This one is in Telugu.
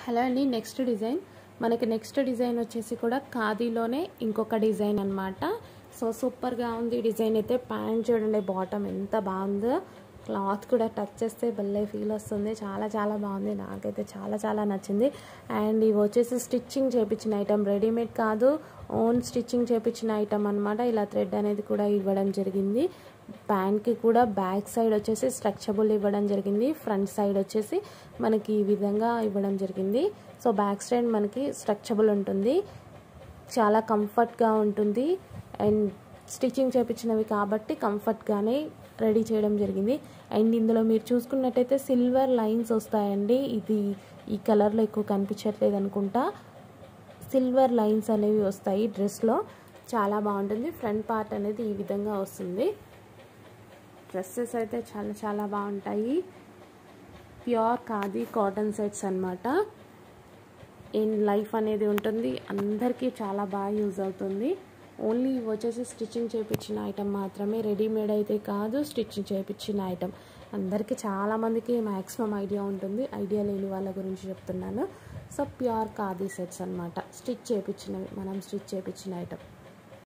హలో అండి నెక్స్ట్ డిజైన్ మనకి నెక్స్ట్ డిజైన్ వచ్చేసి కూడా ఖాదీలోనే ఇంకొక డిజైన్ అనమాట సో సూపర్గా ఉంది డిజైన్ అయితే ప్యాంట్ చూడండి బాటమ్ ఎంత బాగుందో క్లాత్ కూడా టచ్ చేస్తే భలే ఫీల్ వస్తుంది చాలా చాలా బాగుంది నాకైతే చాలా చాలా నచ్చింది అండ్ ఇవి వచ్చేసి స్టిచ్చింగ్ చేయించిన ఐటమ్ రెడీమేడ్ కాదు ఓన్ స్టిచ్చింగ్ చేయించిన ఐటమ్ అనమాట ఇలా థ్రెడ్ అనేది కూడా ఇవ్వడం జరిగింది ప్యాంట్కి కూడా బ్యాక్ సైడ్ వచ్చేసి స్ట్రక్చబుల్ ఇవ్వడం జరిగింది ఫ్రంట్ సైడ్ వచ్చేసి మనకి ఈ విధంగా ఇవ్వడం జరిగింది సో బ్యాక్ సైడ్ మనకి స్ట్రక్చబుల్ ఉంటుంది చాలా కంఫర్ట్గా ఉంటుంది అండ్ స్టిచ్చింగ్ చేయించినవి కాబట్టి కంఫర్ట్గానే రెడీ చేయడం జరిగింది అండ్ ఇందులో మీరు చూసుకున్నట్టయితే సిల్వర్ లైన్స్ వస్తాయండి ఇది ఈ కలర్లో ఎక్కువ కనిపించట్లేదు అనుకుంటా సిల్వర్ లైన్స్ అనేవి వస్తాయి డ్రెస్లో చాలా బాగుంటుంది ఫ్రంట్ పార్ట్ అనేది ఈ విధంగా వస్తుంది డ్రెస్సెస్ అయితే చాలా చాలా బాగుంటాయి ప్యూర్ ఖాదీ కాటన్ సెట్స్ అనమాట ఇన్ లైఫ్ అనేది ఉంటుంది అందరికీ చాలా బాగా యూజ్ అవుతుంది ఓన్లీ వచ్చేసి స్టిచ్చింగ్ చేయించిన ఐటమ్ మాత్రమే రెడీమేడ్ అయితే కాదు స్టిచ్చింగ్ చేయించిన ఐటమ్ అందరికీ చాలామందికి మ్యాక్సిమం ఐడియా ఉంటుంది ఐడియా లేని వాళ్ళ గురించి చెప్తున్నాను సో ప్యూర్ ఖాదీ సెట్స్ అనమాట స్టిచ్ చేయించినవి మనం స్టిచ్ చేయించిన ఐటమ్